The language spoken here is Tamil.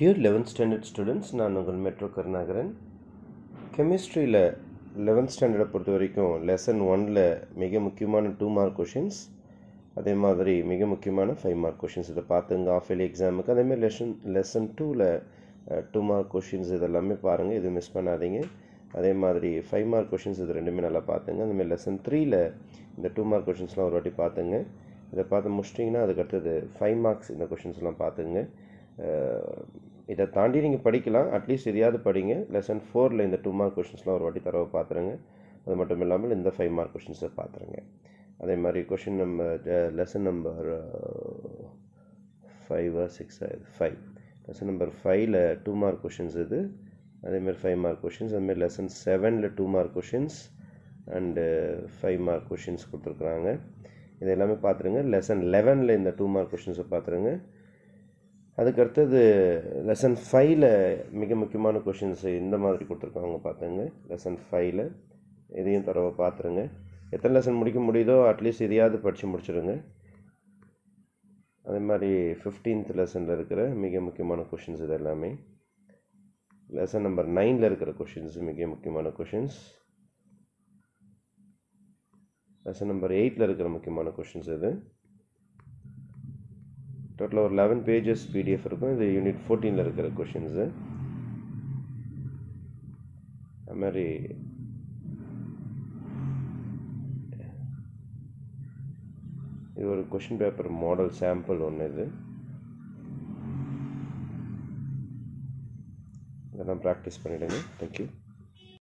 டியர் லெவன்த் ஸ்டாண்டர்ட் ஸ்டூடெண்ட்ஸ் நான் உங்கள் மெட்ரோ கருணாகரன் கெமிஸ்ட்ரியில் லெவன்த் ஸ்டாண்டர்டை பொறுத்த வரைக்கும் லெசன் ஒனில் மிக முக்கியமான டூ மார்க் கொஷின்ஸ் அதே மாதிரி மிக முக்கியமான ஃபைவ் மார்க் கொஷின்ஸ் இதை பார்த்துங்க ஆஃப் இயர்லி எக்ஸாமுக்கு அதேமாதிரி லெசன் லெசன் டூவில் டூ மார்க் கொஷின்ஸ் இதெல்லாமே பாருங்கள் இது மிஸ் பண்ணாதீங்க அதே மாதிரி ஃபைவ் மார்க் கொஷின்ஸ் இது ரெண்டுமே நல்லா பார்த்துங்க அந்தமாதிரி லெசன் த்ரீயில் இந்த டூ மார்க் கொஷின்ஸ்லாம் ஒரு வாட்டி பார்த்துங்க இதை பார்த்து முடிச்சிட்டிங்கன்னா அதுக்கு அடுத்தது ஃபைவ் மார்க்ஸ் இந்த கொஷின்ஸ்லாம் பார்த்துங்க அஹ் இதை தாண்டி நீங்கள் படிக்கலாம் அட்லீஸ்ட் எதையாவது படிங்க லெசன் ஃபோரில் இந்த டூ மார்க் கொஷின்ஸ்லாம் ஒரு வாட்டி தரவை பார்த்துருங்க அது மட்டும் இல்லாமல் இந்த ஃபைவ் மார்க் கொஷின்ஸை பார்த்துருங்க அதே மாதிரி question number lesson number five six five lesson number ஃபைவ்ல டூ மார்க் கொஷின்ஸ் இது அதேமாதிரி ஃபைவ் மார்க் கொஷின்ஸ் அதுமாதிரி லெசன் செவனில் two mark questions and five mark questions கொடுத்துருக்குறாங்க இது எல்லாமே பார்த்துருங்க லெசன் லெவனில் இந்த டூ மார்க் கொஷின்ஸை பார்த்துருங்க அதுக்கு அடுத்தது லெசன் ஃபைவ்ல மிக முக்கியமான கொஷின்ஸ் இந்த மாதிரி கொடுத்துருக்காங்க பார்த்துங்க லெசன் ஃபைவ்ல இதையும் தரவை பார்த்துருங்க எத்தனை லெசன் முடிக்க முடியுதோ அட்லீஸ்ட் இதையாவது படித்து முடிச்சிடுங்க அதே மாதிரி ஃபிஃப்டீன்த் லெசனில் இருக்கிற மிக முக்கியமான கொஷின்ஸ் இது எல்லாமே லெசன் நம்பர் நைனில் இருக்கிற கொஷின்ஸ் மிக முக்கியமான கொஷின்ஸ் லெசன் நம்பர் எயிட்டில் இருக்கிற முக்கியமான கொஷின்ஸ் இது டோட்டலாக ஒரு லெவன் பேஜஸ் பிடிஎஃப் இருக்கும் இது யூனிட் ஃபோர்டீனில் இருக்கிற கொஷின்ஸு அது மாதிரி இது ஒரு கொஷின் பேப்பர் மாடல் சாம்பிள் ஒன்று இது இதெல்லாம் ப்ராக்டிஸ் பண்ணிவிடுங்க தேங்க்யூ